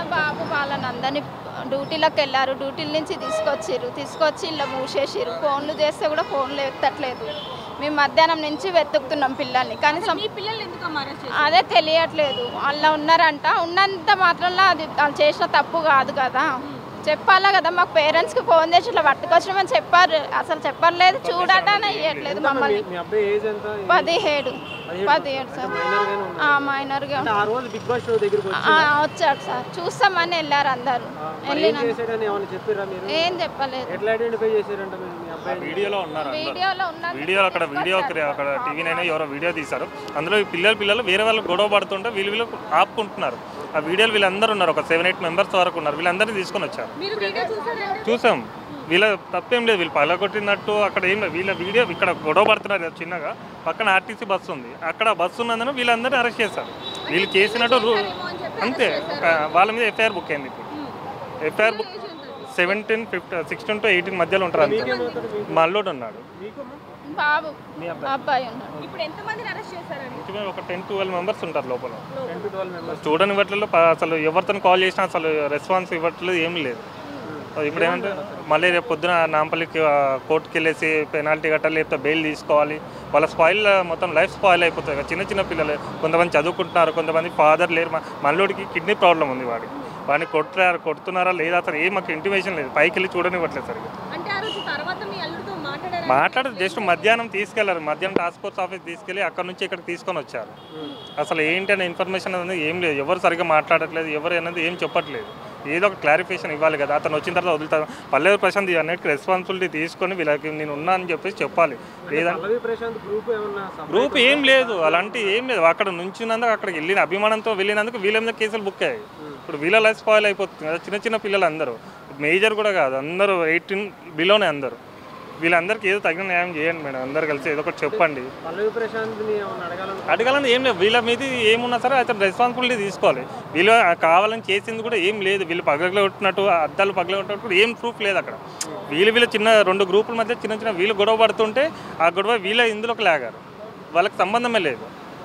బాబు వాళ్ళని అందరినీ డ్యూటీలకు వెళ్ళారు డ్యూటీల నుంచి తీసుకొచ్చిర్రు తీసుకొచ్చి ఇలా మూసేసిర్రు ఫోన్లు చేస్తే కూడా ఫోన్లు ఎత్తట్లేదు మేము మధ్యాహ్నం నుంచి వెతుకుతున్నాం పిల్లల్ని కనీసం మీ పిల్లల్ని ఎందుకు అమ్మ అరెస్ట్ చేశారు అదే తెలియట్లేదు అలా ఉన్నారంట ఉన్నంత మాత్రంలో అది వాళ్ళు చేసిన తప్పు కాదు కదా చెప్పాలా కదా మాకు పేరెంట్స్కి ఫోన్ చేసి ఇట్లా పట్టుకొచ్చినామని చెప్పారు అసలు చెప్పలేదు చూడటానే ఇవ్వట్లేదు మమ్మల్ని మీ అబ్బాయి ఏజ్ ఎంత పదిహేడు పదిహేడు సార్ మైనర్గానే ఉన్నారు ఆ, మైనర్గా అంటే ఆ రోజు బిగ్ బాస్ షో దగ్గరికి వచ్చి ఆ, వచ్చాడు సార్ చూస్తామని వెళ్ళారు అందరూ మరి ఏం చేశాడని ఏమైనా చెప్పారా మీరు ఏం చెప్పలేదు ఎట్లా ఐడెంటిఫై చేశారంట మీరు మీ అబ్బాయి వీడియోలో ఉన్నారు అందరూ వీడియోలో ఉన్న వీడియో అక్కడ వీడియో అక్కడ టీవీ నైనా ఎవరో వీడియో తీశారు అందులో ఈ పిల్లలు పిల్లలు వేరే వాళ్ళు గొడవ పడుతుంటే వీళ్ళు వీళ్ళు ఆపుకుంటున్నారు ఆ వీడియోలు వీళ్ళందరూ ఉన్నారు ఒక సెవెన్ ఎయిట్ మెంబర్స్ వరకు ఉన్నారు వీళ్ళందరినీ తీసుకొని వచ్చారు మీరు వీడియో చూసారా చూసాం వీళ్ళ తప్పేం లేదు వీళ్ళు పగలగొట్టినట్టు అక్కడ ఏం లేదు వీళ్ళ వీడియో ఇక్కడ గొడవ పడుతున్నారు కదా చిన్నగా పక్కన ఆర్టీసీ బస్సు ఉంది అక్కడ బస్సు ఉన్నందున వీళ్ళందరినీ అరెస్ట్ చేశారు వీళ్ళు చేసినట్టు రూ- అంతే ఒక వాళ్ళ మీద ఎఫ్ఐఆర్ బుక్ అయింది ఇప్పుడు FIR book seventeen fifty sixteen to eighteen మధ్యలో ఉంటారు అంతే మా అల్లుడు ఉన్నాడు మీకు బాబు మీ అబ్బాయి అబ్బాయి ఉన్నాడు ఇప్పుడు ఎంతమందిని అరెస్ట్ చేశారండి ఇంచుమించు ఒక టెన్ ట్వెల్వ్ మెంబర్స్ ఉంటారు లోపల టెన్ టు ట్వెల్వ్ మెంబర్స్ చూడని ఇవ్వట్లేదు ప- అసలు ఎవరితో కాల్ చేసినా అసలు రెస్పాన్స్ ఇవ్వట్లేదు ఏం లేదు ఇప్పుడు ఏమంటే మళ్ళీ రేపు పొద్దున నాంపల్లికి ఆ, కోర్టుకి వెళ్ళేసి పెనాల్టీ కట్టాలి లేకపోతే బెయిల్ తీసుకోవాలి వాళ్ళ స్పాయిల్ మొత్తం లైఫ్ స్పాయిల్ అయిపోతుంది కదా. చిన్న చిన్న పిల్లలు కొంతమంది చదువుకుంటున్నారు కొంతమంది ఫాదర్ లేరు మా మల్లోడికి కిడ్నీ ప్రాబ్లం ఉంది వాడికి వాడిని కొట్టున్నారు కొడుతున్నారా లేదా అసలు ఏం మాకు ఇంటిమేషన్ లేదు పైకి వెళ్ళి చూడనివ్వట్లేదు సరిగ్గా అంటే ఆ రోజు తర్వాత మీ అల్లుడితో మాట్లాడారా మాట్లాడదు జస్ట్ మధ్యాహ్నం తీసుకెళ్లారు మధ్యాహ్నం టాస్క్ ఫోర్స్ ఆఫీస్ తీసుకెళ్ళి అక్కడ నుంచి ఇక్కడికి తీసుకొని వచ్చారు అసలు ఏంటి అనే ఇన్ఫర్మేషన్ అనేది ఏం లేదు ఎవరు సరిగ్గా మాట్లాడట్లేదు ఎవరు అనేది ఏం చెప్పట్లేదు ఏదో ఒక క్లారిఫికేషన్ ఇవ్వాలి కదా అతను వచ్చిన తర్వాత వదులుతారు పల్లెవి ప్రశాంత్ అన్నిటికీ రెస్పాన్సిబిలిటీ తీసుకొని వీళ్ళకి నేను ఉన్నా అని చెప్పేసి చెప్పాలి లేదంటే పల్లవి ప్రశాంత్ గ్రూప్ ఏమన్నా separate గ్రూప్ ఏం లేదు అలాంటి ఏం లేదు అక్కడ నుంచినందుకు అక్కడికి వెళ్ళిన అభిమానంతో వెళ్ళినందుకు వీళ్ళ మీద కేసులు బుక్ అయ్యాయి ఇప్పుడు వీళ్ళ లైఫ్ స్పాయిల్ అయిపోతుంది కదా చిన్న చిన్న పిల్లలు అందరూ మేజర్ కూడా కాదు అందరూ ఎయిటీన్ బిలోనే అందరూ వీళ్ళందరికీ ఏదో తగిన న్యాయం చేయండి మేడం అందరు కలిసి ఏదో ఒకటి చెప్పండి పల్లవి ప్రశాంత్ని ఏమన్నా అడగాలను అడగాలని ఏం లేదు వీళ్ళ మీద ఏమున్నా సరే అతను రెస్పాన్సిబిలిటీ తీసుకోవాలి వీళ్ళు కావాలని చేసింది కూడా ఏం లేదు వీళ్ళు పగలగొట్టినట్టు అద్దాలు పగలగొట్టినట్టు కూడా ఏం ప్రూఫ్ లేదు అక్కడ వీళ్ళు వీళ్ళ చిన్న రెండు గ్రూపుల మధ్య చిన్న చిన్న వీళ్ళు గొడవ పడుతుంటే ఆ గొడవ వీళ్ళ ఇందులోకి లాగారు వాళ్ళకి సంబంధమే లేదు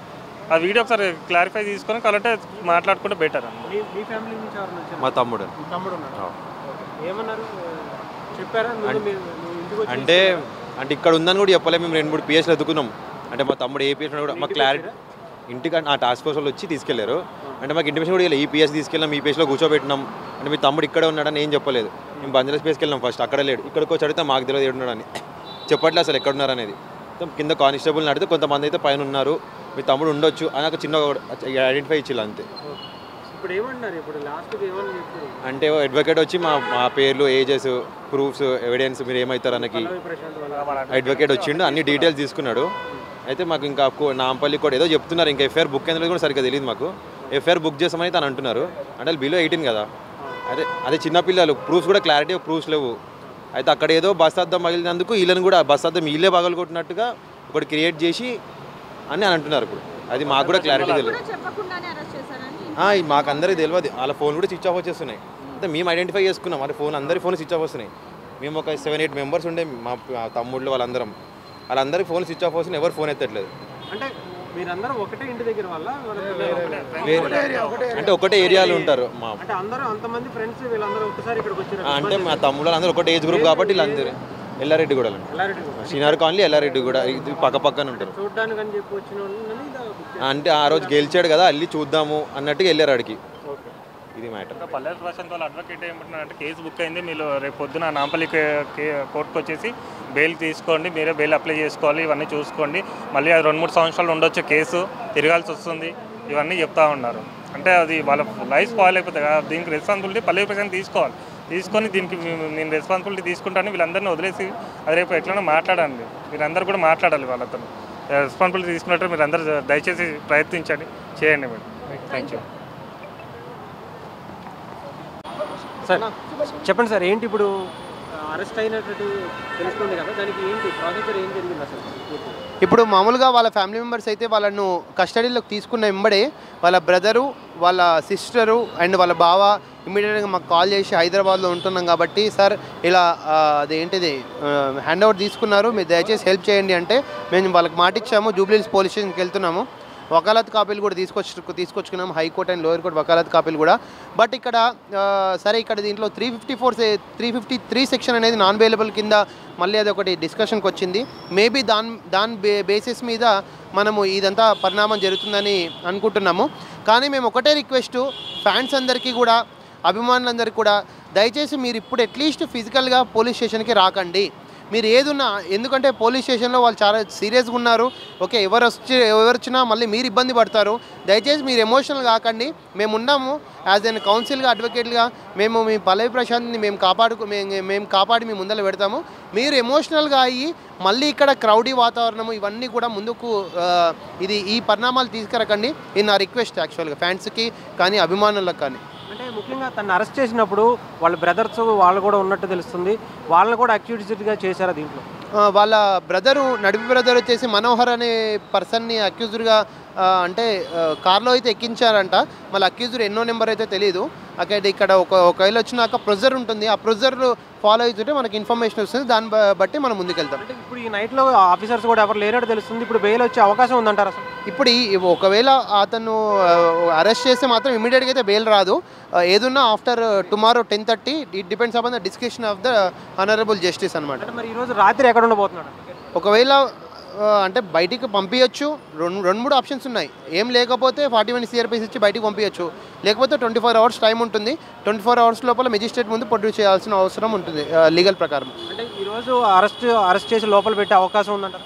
ఆ వీడియో ఒకసారి క్లారిఫై తీసుకొని కరెక్టే మాట్లాడుకుంటే బెటర్ అన్న మీ మీ ఫ్యామిలీ నుంచి ఎవరు వచ్చారు మా తమ్ముడు మీ తమ్ముడు ఉన్నాడు ఏమన్నారు చెప్పారా ముందు మీరు నువ్వు ఇంటికి వచ్చి అంటే అంటే ఇక్కడ ఉందని కూడా చెప్పలే మేము రెండు మూడు పిఎస్లు ఎదుకున్నాం అంటే మా తమ్ముడు ఏ పిఎస్ కూడా మాకు క్లారిటీ ఇంటికి ఆ టాస్క్ ఫోర్స్ వాళ్ళు వచ్చి తీసుకెళ్లారు అంటే మాకు ఇంటిమేషన్ కూడా ఈ పిఎస్ తీసుకెళ్ళాం ఈ పిఎస్లో కూర్చోబెట్టినాం అంటే మీ తమ్ముడు ఇక్కడే ఉన్నాడని ఏం చెప్పలేదు మేము బంజారా స్పేస్కి వెళ్ళాం ఫస్ట్ అక్కడ లేడు ఇక్కడికి వచ్చి అడిగితే మాకు తెలియదు ఏడున్నాడని చెప్పట్లేదు అసలు ఎక్కడ ఉన్నారు అనేది మొత్తం కింద కానిస్టేబుల్ని అడిగితే కొంతమంది అయితే పైన ఉన్నారు మీ తమ్ముడు ఉండొచ్చు అని ఒక చిన్న ఐడెంటిఫై ఇచ్చిల్లు అంతే ఇప్పుడు ఏమంటున్నారు ఇప్పుడు లాస్ట్కి ఏమని చెప్పారు అంటే అడ్వకేట్ వచ్చి మా మా పేర్లు ఏజెస్ ప్రూఫ్స్ ఎవిడెన్స్ మీరు ఏమవుతారు అనకి పల్లవి ప్రశాంత్ వాళ్ళ అడ్వకేట్ వచ్చిండు అన్ని డీటెయిల్స్ తీసుకున్నాడు అయితే మాకు ఇంకా కో- నాంపల్లి కూడా ఏదో చెప్తున్నారు ఇంకా ఎఫ్ఐఆర్ బుక్ అనేది కూడా సరిగ్గా తెలియదు మాకు ఎఫ్ఐఆర్ బుక్ చేసామని తను అంటున్నారు అంటే బిలో ఎయిటీన్ కదా అదే అదే చిన్నపిల్లలు ప్రూఫ్స్ కూడా క్లారిటీ ప్రూఫ్స్ లేవు అయితే అక్కడ ఏదో బస్ అద్దం పగిలినందుకు వీళ్ళని కూడా బస్ అద్దం వీళ్ళే పగలగొట్టినట్టుగా ఒకటి క్రియేట్ చేసి అని అని అంటున్నారు ఇప్పుడు అది మాకు కూడా క్లారిటీ తెలియదు కూడా చెప్పకుండానే అరెస్ట్ చేశారని ఆ, ఇది మాకు అందరికీ తెలియదు వాళ్ళ ఫోన్ కూడా స్విచ్ ఆఫ్ వచ్చేస్తున్నాయి అంటే మేము ఐడెంటిఫై చేసుకున్నాం మరి ఫోన్ అందరి ఫోన్ స్విచ్ ఆఫ్ వస్తున్నాయి మేము ఒక సెవెన్ ఎయిట్ మెంబర్స్ ఉండే మా మా తమ్ముళ్ళు వాళ్ళందరం వాళ్ళందరి ఫోన్ స్విచ్ ఆఫ్ వస్తున్నాయి ఎవరు ఫోన్ ఎత్తట్లేదు అంటే మీరందరూ ఒకటే ఇంటి దగ్గర వల్ల వాళ్ళ పిల్లలు- వేరే అంటే ఒకటే ఏరియాలో ఉంటారు మా అంటే అందరూ అంతమంది ఫ్రెండ్స్ వీళ్ళందరూ ఒకసారి ఇక్కడికి వచ్చారు ఆ, అంటే మా తమ్ముళ్ళు వాళ్ళందరూ ఒకటే ఏజ్ గ్రూప్ కాబట్టి వీళ్ళందరూ ఎల్లారెడ్డి కూడా ఎల్లారెడ్డి శ్రీనగర్ కాలనీ ఎల్లారెడ్డి కూడా ఇది పక్క పక్కన ఉంటారు చూడడానికి అని చెప్పి వచ్చిన వాళ్ళని ఇలా book చేశారు. అంటే ఆ రోజు గెలిచాడు కదా వెళ్ళి చూద్దాము అన్నట్టుగా వెళ్ళారు ఆడికి ఓకే ఇది మ్యాటర్ ఇంకా పల్లె ప్రశాంత్ వాళ్ళ అడ్వకేట్ ఏమంటున్నారంటే కేసు బుక్ అయింది మీరు రేపు పొద్దున నాంపల్లి కే- కే- కోర్టుకు వచ్చేసి బెయిల్ తీసుకోండి మీరే బెయిల్ అప్లై చేసుకోవాలి ఇవన్నీ చూసుకోండి మళ్ళీ అది రెండు మూడు సంవత్సరాలు ఉండొచ్చు కేసు తిరగాల్సి వస్తుంది ఇవన్నీ చెప్తా ఉన్నారు అంటే అది వాళ్ళ లైఫ్ స్పాయిల్ అయిపోతుంది కదా దీనికి రెస్పాన్సిబిలిటీ పల్లె ప్రశాంత్ తీసుకోవాలి తీసుకొని దీనికి మీ- నేను రెస్పాన్సిబిలిటీ తీసుకుంటాను వీళ్ళందరినీ వదిలేసి అది రేపు ఎట్లైనా మాట్లాడండి మీరందరూ కూడా మాట్లాడాలి వాళ్ళతో రెస్పాన్సిబిలిటీ తీసుకున్నట్టు మీరు అందరూ దయచేసి ప్రయత్నించండి చేయండి మేడం థ్యాంక్ యూ సార్ చెప్పండి సార్ ఏంటి ఇప్పుడు అరెస్ట్ అయినట్టు తెలుస్తుంది కదా దానికి ఏంటి ప్రాసెసర్ ఏం జరిగింది అసలు ఇప్పుడు మామూలుగా వాళ్ళ ఫ్యామిలీ మెంబర్స్ అయితే వాళ్ళను కస్టడీలోకి తీసుకున్న వెంబడే వాళ్ళ బ్రదరు వాళ్ళ సిస్టరు అండ్ వాళ్ళ బావ ఇమీడియట్గా మాకు కాల్ చేసి హైదరాబాద్లో ఉంటున్నాం కాబట్టి సార్ ఇలా ఆ, అదేంటిది హ్యాండ్ ఓవర్ తీసుకున్నారు మీరు దయచేసి హెల్ప్ చేయండి అంటే మేము వాళ్ళకి మాట ఇచ్చాము జూబ్లీహిల్స్ పోలీస్ స్టేషన్కి వెళ్తున్నాము వకాలత్ కాపీలు కూడా తీసుకొచ్చు తీసుకొచ్చుకున్నాం హైకోర్టు అండ్ లోయర్ కోర్టు వకాలత్ కాపీలు కూడా బట్ ఇక్కడ ఆ, సరే ఇక్కడ దీంట్లో three fifty four three fifty three section అనేది నాన్ అవైలబుల్ కింద మళ్ళీ అది ఒకటి డిస్కషన్కి వచ్చింది మేబీ దాని దాని బే బేసిస్ మీద మనము ఇదంతా పరిణామం జరుగుతుందని అనుకుంటున్నాము కానీ మేము ఒకటే రిక్వెస్ట్ ఫ్యాన్స్ అందరికీ కూడా అభిమానులందరికీ కూడా దయచేసి మీరు ఇప్పుడు అట్లీస్ట్ ఫిజికల్గా పోలీస్ స్టేషన్కి రాకండి మీరు ఏదున్నా ఎందుకంటే పోలీస్ స్టేషన్లో వాళ్ళు చాలా సీరియస్గా ఉన్నారు ఓకే ఎవరు వచ్చి ఎవరు వచ్చినా మళ్ళీ మీరు ఇబ్బంది పడతారు దయచేసి మీరు ఎమోషనల్ కాకండి మేము ఉన్నాము యాజ్ ఎన్ కౌన్సిల్గా అడ్వకేట్గా మేము మీ పల్లవి ప్రశాంత్ని మేము కాపాడుకు మేము మేము కాపాడి మీ ముందర పెడతాము మీరు ఎమోషనల్గా అయ్యి మళ్ళీ ఇక్కడ క్రౌడీ వాతావరణము ఇవన్నీ కూడా ముందుకు ఆ, ఇది ఈ పరిణామాలు తీసుకురకండి ఇది నా రిక్వెస్ట్ యాక్చువల్గా ఫ్యాన్స్కి కానీ అభిమానులకు కానీ అంటే ముఖ్యంగా తను అరెస్ట్ చేసినప్పుడు వాళ్ళ బ్రదర్స్ వాళ్ళు కూడా ఉన్నట్టు తెలుస్తుంది వాళ్ళని కూడా అక్యూజ్డ్గా చేశారా దీంట్లో ఆ, వాళ్ళ బ్రదరు నడిపి బ్రదర్ వచ్చేసి మనోహర్ అనే పర్సన్ని అక్యూజ్డ్గా అంటే ఆ, కార్లో అయితే ఎక్కించారంట మళ్ళీ అక్యూజ్డ్ ఎన్నో నెంబర్ అయితే తెలియదు అక్కడ ఇక్కడ ఒక ఒకవేళ వచ్చినాక ప్రొజర్ ఉంటుంది ఆ ప్రొజర్ ఫాలో అవుతుంటే మనకి ఇన్ఫర్మేషన్ వస్తుంది దాన్ని బ- బట్టి మనం ముందుకెళ్తాం అంటే ఇప్పుడు ఈ నైట్లో ఆఫీసర్స్ కూడా ఎవరు లేనట్టు తెలుస్తుంది ఇప్పుడు బెయిల్ వచ్చే అవకాశం ఉందంటారు అసలు ఇప్పుడు ఈ ఒకవేళ అతను అరెస్ట్ చేస్తే మాత్రం ఇమీడియట్గా అయితే బెయిల్ రాదు ఆ, ఏదున్నా after tomorrow ten thirty it depends upon the discussion of the honourable justice అనమాట అంటే మరి ఈరోజు రాత్రి ఎక్కడ ఉండబోతున్నాడు ఒకవేళ ఆ, అంటే బయటికి పంపించచ్చు రెండు రెండు మూడు ఆప్షన్స్ ఉన్నాయి ఏం లేకపోతే ఫార్టీ వన్ సిఆర్పీస్ ఇచ్చి బయటికి పంపించచ్చు లేకపోతే ట్వంటీ ఫోర్ అవర్స్ టైం ఉంటుంది ట్వంటీ ఫోర్ అవర్స్ లోపల మెజిస్ట్రేట్ ముందు ప్రొడ్యూస్ చేయాల్సిన అవసరం ఉంటుంది లీగల్ ప్రకారం అంటే ఈరోజు అరెస్ట్ అరెస్ట్ చేసి లోపల పెట్టే అవకాశం ఉందంటారు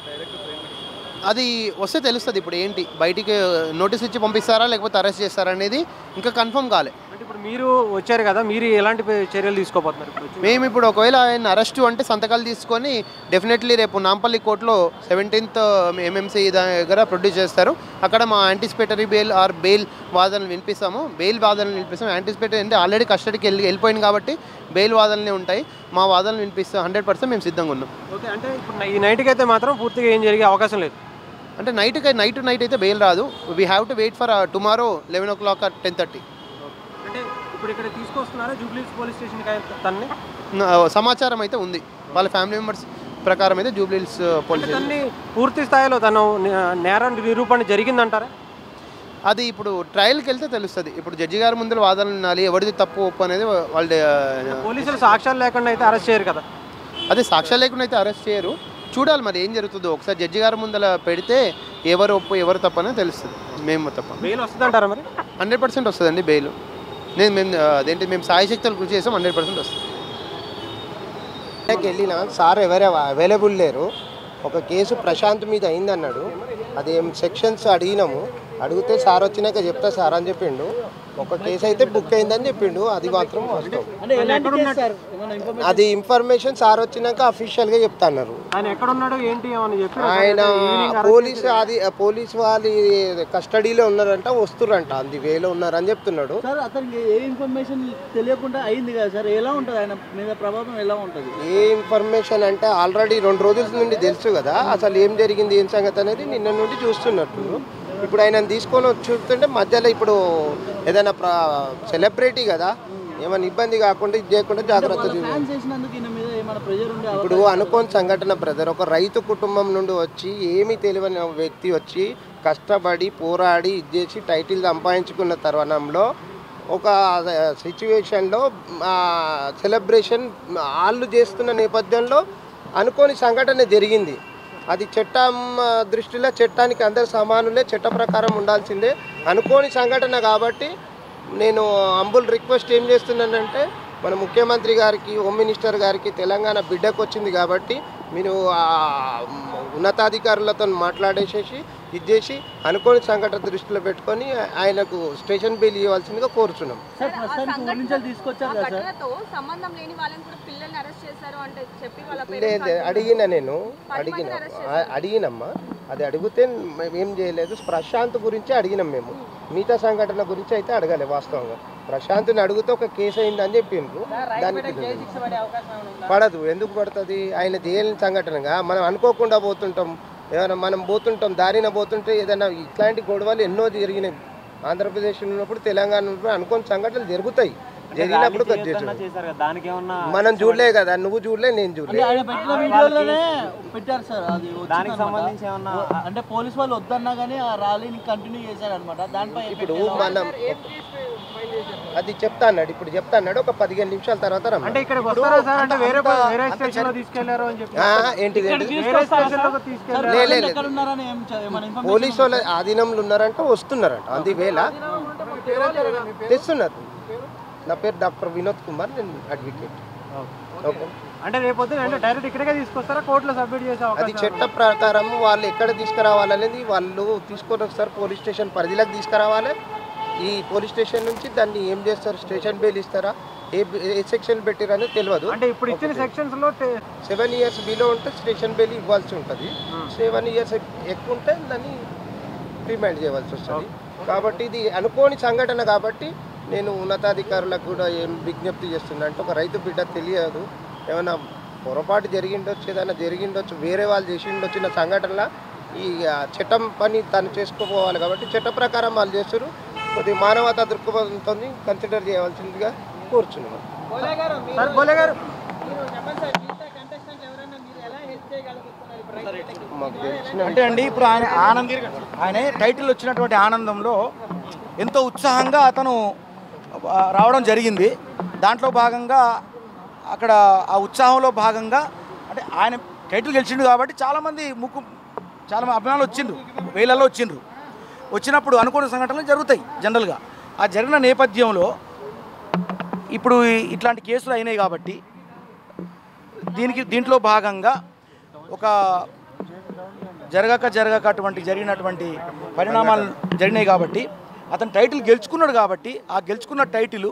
అది వస్తే తెలుస్తుంది ఇప్పుడు ఏంటి బయటికి నోటీస్ ఇచ్చి పంపిస్తారా లేకపోతే అరెస్ట్ చేస్తారా అనేది ఇంకా కన్ఫర్మ్ కాలే అంటే ఇప్పుడు మీరు వచ్చారు కదా మీరు ఎలాంటి చర్యలు తీసుకోబోతున్నారు ఇప్పుడు వచ్చి? మేము ఇప్పుడు ఒకవేళ ఆయన అరెస్ట్ అంటే సంతకాలు తీసుకొని డెఫినెట్లీ రేపు నాంపల్లి కోర్టులో సెవెంటీన్త్ ఎంఎంసీ దగ్గర ప్రొడ్యూస్ చేస్తారు అక్కడ మా యాంటిసిపేటరీ బెయిల్ ఆర్ బెయిల్ వాదనలు వినిపిస్తాము బెయిల్ వాదనలు వినిపిస్తాము యాంటిసిపేటరీ అంటే ఆల్రెడీ కస్టడీకి వెళ్ళి వెళ్ళిపోయింది కాబట్టి బెయిల్ వాదనలే ఉంటాయి మా వాదనలు వినిపిస్తాం హండ్రెడ్ పర్సెంట్ మేము సిద్ధంగా ఉన్నాం ఓకే అంటే ఇప్పుడు నై- ఈ నైట్కి అయితే మాత్రం పూర్తిగా ఏం జరిగే అవకాశం లేదు అంటే నైట్ నైట్ టు నైట్ అయితే బెయిల్ రాదు we have to wait for tomorrow eleven o'clock ten thirty అంటే ఇప్పుడు ఇక్కడ తీసుకొస్తున్నారా జూబ్లీస్ పోలీస్ స్టేషన్కి తన్ని సమాచారం అయితే ఉంది వాళ్ళ ఫ్యామిలీ మెంబర్స్ ప్రకారం అయితే జూబ్లీహిల్స్ పోలీస్ తన్ని పూర్తి స్థాయిలో తను నే- నేర నిరూపణ జరిగిందంటారా అది ఇప్పుడు ట్రయల్కి వెళ్తే తెలుస్తుంది ఇప్పుడు జడ్జి గారి ముందర వాదనలు వినాలి ఎవరిది తప్పు ఒప్పు అనేది వాళ్ళు పోలీసులు సాక్ష్యాలు లేకుండా అయితే అరెస్ట్ చేయరు కదా అదే సాక్ష్యాలు లేకుండా అయితే అరెస్ట్ చేయరు చూడాలి మరి ఏం జరుగుతుందో ఒకసారి జడ్జి గారి ముందర పెడితే ఎవరు ఒప్పు ఎవరు తప్పు అనేది తెలుస్తుంది మేము తప్ప బెయిల్ వస్తుందంటారా మరి హండ్రెడ్ పర్సెంట్ వస్తుందండి బెయిల్ నేను మేము అదేంటి మేము సాయి శక్తులు కృషి చేసాం హండ్రెడ్ పర్సెంట్ వస్తుంది ఇంటికి వెళ్ళిన సార్ ఎవరు అవైలబుల్ లేరు ఒక కేసు ప్రశాంత్ మీద అయిందన్నాడు అది ఏం సెక్షన్స్ అడిగినాము అడిగితే సార్ వచ్చినాక చెప్తా సార్ అని చెప్పిండు ఒక కేసు అయితే బుక్ అయిందని చెప్పిండు అది మాత్రం వాస్తవం అది ఇన్ఫర్మేషన్ సార్ వచ్చినాక అఫీషియల్గా చెప్తా అన్నారు ఆయన ఎక్కడ ఉన్నాడు ఏంటి అని చెప్పి ఆయన పోలీస్ అది పోలీస్ వాళ్ళ కస్టడీలో ఉన్నారంట వస్తురంట అంది వేలో ఉన్నారని చెప్తున్నాడు సార్ అతనికి ఏ ఇన్ఫర్మేషన్ తెలియకుండా అయింది కదా సార్ ఎలా ఉంటుంది ఆయన మీద ప్రభావం ఎలా ఉంటుంది ఏ ఇన్ఫర్మేషన్ అంటే ఆల్రెడీ రెండు రోజుల నుండి తెలుసు కదా అసలు ఏం జరిగింది ఏం సంగతి అనేది నిన్న నుండి చూస్తున్నట్టు ఇప్పుడు ఆయన తీసుకొని వచ్చి చూస్తుంటే మధ్యలో ఇప్పుడు ఏదైనా ప్ర సెలబ్రిటీ కదా ఏమైనా ఇబ్బంది కాకుండా ఇది చేయకుండా జాగ్రత్త చూడాలి ఫ్యాన్స్ చేసినందుకు ఈయన మీద ఏమైనా ప్రెజర్ ఉండే ఇప్పుడు అనుకోని సంఘటన బ్రదర్ ఒక రైతు కుటుంబం నుండి వచ్చి ఏమీ తెలియని వ్యక్తి వచ్చి కష్టపడి పోరాడి ఇది చేసి టైటిల్ సంపాదించుకున్న తరుణంలో ఒక సిచ్యువేషన్లో సెలబ్రేషన్ వాళ్ళు చేస్తున్న నేపథ్యంలో అనుకోని సంఘటన జరిగింది అది చట్టం ఆ, దృష్టిలో చట్టానికి అందరు సమానులే చట్ట ప్రకారం ఉండాల్సిందే అనుకోని సంఘటన కాబట్టి నేను అంబుల్ రిక్వెస్ట్ ఏం చేస్తున్నానంటే మన ముఖ్యమంత్రి గారికి హోమ్ మినిస్టర్ గారికి తెలంగాణ బిడ్డకు వచ్చింది కాబట్టి మీరు ఆ ఉన్నతాధికారులతో మాట్లాడేసేసి ఇది చేసి అనుకోని సంఘటన దృష్టిలో పెట్టుకొని ఆయనకు స్టేషన్ బిల్ ఇవ్వాల్సిందిగా కోరుచున్నాం సార్ ప్రస్తుతానికి ఊరి నుంచి తీసుకొచ్చారు కదా సార్ ఘటనతో సంబంధం లేని వాళ్ళని కూడా పిల్లల్ని అరెస్ట్ చేశారు అంటే చెప్పి వాళ్ళ లేదు పేరెంట్స్ అడిగిన నేను పది అడిగిన మందిని arrest ఆ- అడిగినమ్మా అది అడిగితే మేము ఏం చేయలేదు ప్రశాంత్ గురించి అడిగినాం మేము మిగతా సంఘటన గురించి అయితే అడగలే వాస్తవంగా ప్రశాంత్ని అడిగితే ఒక కేసు అయిందని చెప్పిండ్రు దానికి పడదు ఎందుకు పడుతుంది ఆయన చేయని సంఘటనగా మనం అనుకోకుండా పోతుంటాం ఏమైనా మనం పోతుంటాం దారిన పోతుంటే ఏదైనా ఇట్లాంటి గొడవలు ఎన్నో జరిగినాయి ఆంధ్రప్రదేశ్ ఉన్నప్పుడు తెలంగాణ ఉన్నప్పుడు అనుకోని సంఘటనలు జరుగుతాయి జరిగినప్పుడు ర్యాలీ కట్ చేయొద్దన్నా చేసాం చేశారు కదా దానికి ఏమన్నా మనం చూడలే కదా నువ్వు చూడలే నేను అంటే చూడలే ఆయన పెట్టిన వీడియోలోనే పెట్టారు సార్ అది దానికి వచ్చిందన్నమాట. సంబంధించి ఏమన్నా అంటే పోలీస్ వాళ్ళు వద్దన్నా కానీ ఆ ర్యాలీని కంటిన్యూ చేశారు అనమాట దానిపై ఇప్పుడు effect ఎలా మనం అది చెప్తా అన్నాడు ఇప్పుడు చెప్తా అన్నాడు ఒక పదిహేను నిమిషాల తర్వాత అంటే రమ్మన్నాడు. ఇక్కడికి వస్తారా సార్ అంటే వేరే వేరే స్టేషన్ లో తీసుకెళ్లారు అని చెప్పి ఆ, ఏంటిది ఏంటిది? వేరే స్టేషన్ లోకి సార్, తీసుకెళ్లారు లే, లే, ప్రజెంట్ లే. ఎక్కడ ఉన్నారని ఏం చ- ఏమైనా information పోలీసు వాళ్ళు ఆధీనంలో ఉన్నారంట వస్తున్నారంట అంది వేళ తెస్తున్నారు నా పేరు డాక్టర్ వినోద్ కుమార్ నేను అడ్వకేట్ ఓకే అంటే రేపొద్దున అంటే డైరెక్ట్ ఇక్కడికే తీసుకొస్తారా కోర్టులో సబ్మిట్ చేసే అది అవకాశం చట్ట ప్రకారం వాళ్ళు ఎక్కడ తీసుకురావాలనేది వాళ్ళు తీసుకొని వస్తారు పోలీస్ స్టేషన్ పరిధిలోకి తీసుకురావాలి ఈ పోలీస్ స్టేషన్ నుంచి దాన్ని ఏం చేస్తారు స్టేషన్ బెయిల్ ఇస్తారా ఏ ఏ సెక్షన్ పెట్టిరనేది తెలియదు అంటే ఇప్పుడు ఇచ్చిన సెక్షన్స్ లో టే- సెవెన్ ఇయర్స్ బిలో ఉంటే స్టేషన్ బెయిల్ ఇవ్వాల్సి ఉంటుంది సెవెన్ ఇయర్స్ ఎక్కువ ఉంటే దాన్ని రిమైండ్ చేయవలసి వస్తుంది కాబట్టి ఇది అనుకోని సంఘటన కాబట్టి నేను ఉన్నతాధికారులకు కూడా ఏం విజ్ఞప్తి చేస్తున్నా అంటే ఒక రైతు బిడ్డ తెలియదు ఏమైనా పొరపాటు జరిగిండొచ్చు ఏదైనా జరిగిండొచ్చు వేరే వాళ్ళు చేసిండొచ్చిన సంఘటనల ఈ ఆ, చట్టం పని తను చేసుకోపోవాలి కాబట్టి చట్ట ప్రకారం వాళ్ళు చేస్తారు కొద్దిగా మానవతా దృక్పథంతో కన్సిడర్ చేయవలసిందిగా కోరుచున్నాను సార్ బోలే గారు మాకు తెలిసిన అంటే అండి ఇప్పుడు ఆయన ఆనంద్ ఆయన టైటిల్ వచ్చినటువంటి ఆనందంలో ఎంతో ఉత్సాహంగా అతను ఆ, రావడం జరిగింది దాంట్లో భాగంగా అక్కడ ఆ ఉత్సాహంలో భాగంగా అంటే ఆయన టైటిల్ గెలిచిండు కాబట్టి చాలామంది ముక్కు చాలా మంది అభిమానులు వచ్చిండ్రు వేలల్లో వచ్చిండ్రు వచ్చినప్పుడు అనుకోని సంఘటనలు జరుగుతాయి జనరల్గా ఆ జరిగిన నేపథ్యంలో ఇప్పుడు ఈ- ఇట్లాంటి కేసులు అయినాయి కాబట్టి దీనికి దీంట్లో భాగంగా ఒక జరగక జరగక అటువంటి జరిగినటువంటి పరిణామాలు జరిగినాయి కాబట్టి అతను టైటిల్ గెలుచుకున్నాడు కాబట్టి ఆ గెలుచుకున్న టైటిల్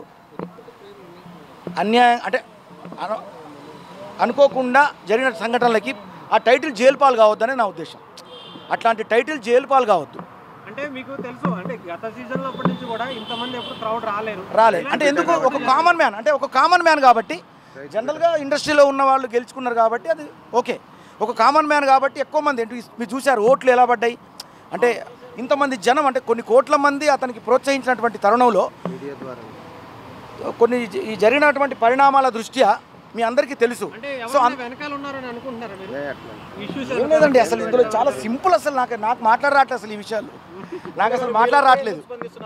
అన్యాయం అంటే అను అనుకోకుండా జరిగిన సంఘటనలకి ఆ టైటిల్ జైలు పాలు కావద్దని నా ఉద్దేశం అట్లాంటి టైటిల్ జైలు పాలు కావద్దు అంటే మీకు తెలుసు అంటే గత సీజన్ లో అప్పటి నుంచి కూడా ఇంతమంది ఎప్పుడు క్రౌడ్ రాలేరు రాలేదు అంటే ఎందుకు ఒక కామన్ మ్యాన్ అంటే ఒక కామన్ మ్యాన్ కాబట్టి జనరల్గా ఇండస్ట్రీలో ఉన్న వాళ్ళు గెలుచుకున్నారు కాబట్టి అది ఓకే ఒక కామన్ మ్యాన్ కాబట్టి ఎక్కువ మంది ఏంటి మీరు చూశారు ఓట్లు ఎలా పడ్డాయి అంటే ఇంతమంది జనం అంటే కొన్ని కోట్ల మంది అతనికి ప్రోత్సహించినటువంటి తరుణంలో మీడియా ద్వారా కొన్ని జ- ఈ జరిగినటువంటి పరిణామాల దృష్ట్యా మీ అందరికీ తెలుసు అంటే సో ఎవరైనా వెనకాల ఉన్నారని అనుకుంటున్నారా మీరు అట్లా ఇష్యూస్ ఏం లేదండి అసలు ఇందులో చాలా సింపుల్ అసలు నాకు నాకు మాట్లాడరాట్లేదు అసలు ఈ విషయాలు నాకు అసలు మాట్లాడరాట్లేదు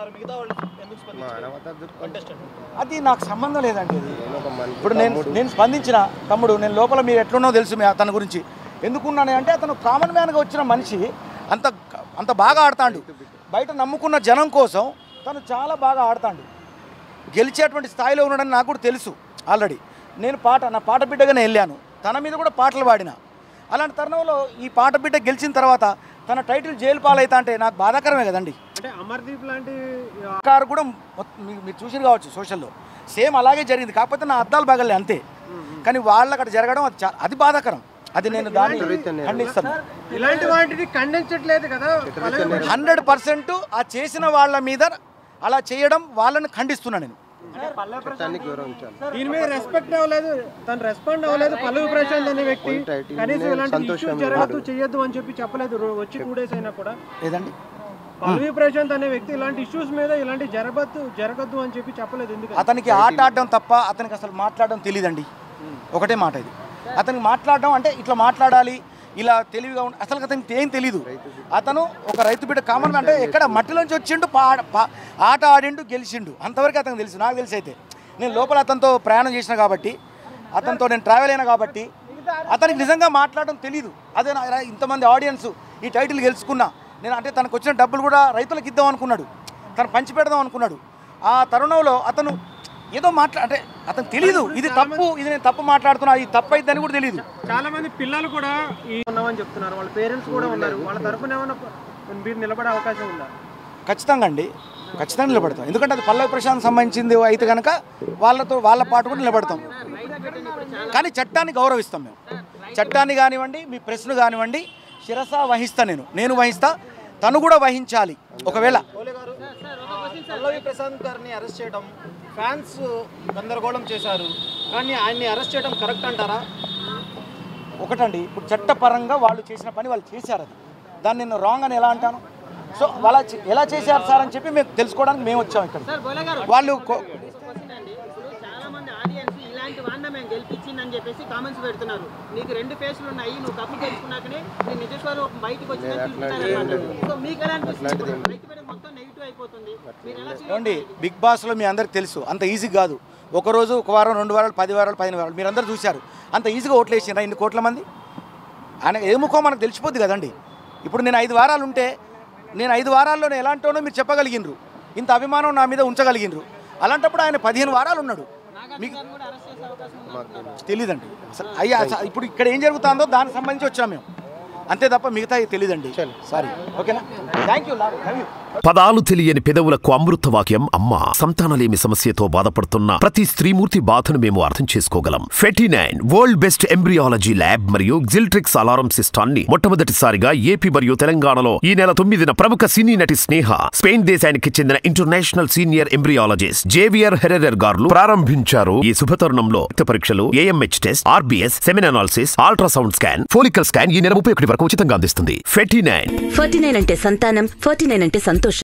మానవతా దృక్పథం అది నాకు సంబంధం లేదండి అది నేను ఒక మనిషి ఇప్పుడు నేను నేను స్పందించిన తమ్ముడు నేను లోపల మీరు ఎట్లున్నో తెలుసు మీ తన గురించి ఎందుకున్నాను అంటే అతను కామన్ మ్యాన్గా వచ్చిన మనిషి అంత అంత బాగా ఆడతాడు బయట నమ్ముకున్న జనం కోసం తను చాలా బాగా ఆడతాడు గెలిచేటువంటి స్థాయిలో ఉన్నాడని నాకు కూడా తెలుసు ఆల్రెడీ నేను పాట నా పాట బిడ్డగానే వెళ్ళాను తన మీద కూడా పాటలు పాడిన అలాంటి తరుణంలో ఈ పాట బిడ్డ గెలిచిన తర్వాత తన టైటిల్ జైలు పాలైతా అంటే నాకు బాధాకరమే కదండి అంటే అమర్దీప్ లాంటి ఆ, కారు కూడా మొత్తం మీరు మీరు చూసి కావచ్చు సోషల్లో సేమ్ అలాగే జరిగింది కాకపోతే నా అద్దాలు బాగలే అంతే కానీ వాళ్ళు అక్కడ జరగడం అది చా- అది బాధాకరం అది నేను దాన్ని ఖండిస్తాను ఇలాంటి వాటిని ఖండించట్లేదు కదా పలువురు హండ్రెడ్ పర్సెంట్ ఆ చేసిన వాళ్ళ మీద అలా చేయడం వాళ్ళని ఖండిస్తున్నా నేను చట్టాన్ని గౌరవించాలి దీని మీద రెస్పెక్ట్ అవ్వలేదు తను రెస్పాండ్ అవ్వలేదు పలువు ప్రశాంత్ అనే వ్యక్తి పోయి title కనీసం నే ఇలాంటి సంతోషం ఇష్యూస్ జరగద్దు చేయొద్దు అని చెప్పి చెప్పలేదు రో- వచ్చి టూ డేస్ అయినా కూడా లేదండి పలువు ప్రశాంత్ అనే వ్యక్తి ఇలాంటి ఇష్యూస్ మీద ఇలాంటి జరగద్దు జరగద్దు అని చెప్పి చెప్పలేదు ఎందుకు అతనికి ఆట ఆడడం తప్ప అతనికి అసలు మాట్లాడడం తెలియదండి ఒకటే మాట ఇది అతనికి మాట్లాడడం అంటే ఇట్లా మాట్లాడాలి ఇలా తెలివిగా ఉండి అసలు అతనికి ఏం తెలియదు అతను ఒక రైతు బిడ్డ కామన్ అంటే ఎక్కడ మట్టిలోంచి వచ్చిండు పా పా- ఆట ఆడిండు గెలిచిండు అంతవరకు అతనికి తెలుసు నాకు తెలిసి అయితే నేను లోపల అతనితో ప్రయాణం చేసిన కాబట్టి అతనితో నేను ట్రావెల్ అయినా కాబట్టి అతనికి నిజంగా మాట్లాడడం తెలియదు అదే నా ఇంతమంది ఆడియన్స్ ఈ టైటిల్ గెలుచుకున్నా నేను అంటే తనకు వచ్చిన డబ్బులు కూడా రైతులకు ఇద్దాం అనుకున్నాడు తను పంచి పెడదాం అనుకున్నాడు ఆ తరుణంలో అతను ఏదో మాట్లా అంటే అతను తెలియదు ఇది తప్పు ఇది నేను తప్పు మాట్లాడుతున్నా ఇది తప్పు అయిద్దని కూడా తెలియదు చాలా మంది పిల్లలు కూడా ఈ ఉన్నామని చెప్తున్నారు వాళ్ళ పేరెంట్స్ కూడా ఉన్నారు వాళ్ళ తరపున ఏమైనా మీరు నిలబడే అవకాశం ఉందా ఖచ్చితంగా అండి ఖచ్చితంగా నిలబడతాం ఎందుకంటే అది పల్లవి ప్రశాంత్ సంబంధించింది అయితే కనుక వాళ్ళతో వాళ్ళ పాటు కూడా నిలబడతాం కానీ చట్టాన్ని గౌరవిస్తాం మేము చట్టాన్ని కానివ్వండి మీ ప్రశ్న కానివ్వండి శిరస వహిస్తా నేను నేను వహిస్తా తను కూడా వహించాలి ఒకవేళ పల్లవి ప్రశాంత్ గారిని అరెస్ట్ చేయడం ఫ్యాన్స్ గందరగోళం చేశారు కానీ ఆయన్ని అరెస్ట్ చేయడం కరెక్ట్ అంటారా ఒకటండి ఇప్పుడు చట్టపరంగా వాళ్ళు చేసిన పని వాళ్ళు చేశారు అది దాన్ని నేను రాంగ్ అని ఎలా అంటాను సో వాళ్ళ చే- ఎలా చేశారు సార్ అని చెప్పి మేము తెలుసుకోవడానికి మేము వచ్చాం ఇక్కడ వాళ్ళు కో- అని చెప్పేసి కామెంట్స్ పెడుతున్నారు నీకు రెండు ఫేస్లు ఉన్నాయి నువ్వు కప్పు తెచ్చుకున్నాకనే నీ నిజ స్వరూపం బయటకు వచ్చిందని చూపించారన్నమాట సో మీకు ఎలా అనిపిస్తుంది రైతు బిడ్డ మొత్తం నెగిటివ్ అయిపోతుంది మీరు ఎలా feel ఏమండి బిగ్ బాస్లో మీ అందరికి తెలుసు అంత ఈజీ కాదు ఒక రోజు ఒక వారం రెండు వారాలు పది వారాలు పదిహేను వారాలు మీరు అందరూ చూశారు అంత ఈజీగా ఓట్లు వేసినారా ఇన్ని కోట్ల మంది ఆయన ఏ ముఖం మనకు తెలిసిపోద్ది కదండి ఇప్పుడు నేను ఐదు వారాలు ఉంటే నేను ఐదు వారాల్లో నేను ఎలాంటోనో మీరు చెప్పగలిగినరు ఇంత అభిమానం నా మీద ఉంచగలిగినరు అలాంటప్పుడు ఆయన పదిహేను వారాలు ఉన్నాడు మీకు తెలియదండి అసలు అయ్యా అసలు ఇప్పుడు ఇక్కడ ఏం జరుగుతుందో దానికి సంబంధించి వచ్చాం మేము అంతే తప్ప మిగతా తెలియదండి సారీ ఓకేనా థ్యాంక్ యూ లవ్ యూ పదాలు తెలియని పెదవులకు అమృత వాక్యం అమ్మ సంతానలేమి సమస్యతో బాధపడుతున్న ప్రతి స్త్రీమూర్తి బాధను మేము అర్థం చేసుకోగలం fifty nine world best embryology lab మరియు జిల్ట్రిక్స్ అలారం సిస్టాన్ని మొట్టమొదటిసారిగా ఏపీ మరియు తెలంగాణలో ఈ నెల తొమ్మిదిన ప్రముఖ సినీ నటి స్నేహ స్పెయిన్ దేశానికి చెందిన international senior embryologist Javier Herrera గారు ప్రారంభించారు ఈ శుభతరుణంలో రక్త పరీక్షలు AMH test RBS semen analysis ultrasound scan follicle scan ఈ నెల ముప్పై ఒకటి వరకు ఉచితంగా అందిస్తుంది ఫెటీ నైన్ ఫార్టీ నైన్ అంటే సంతానం ఫార్టీ నైన్ అంటే సంతోషం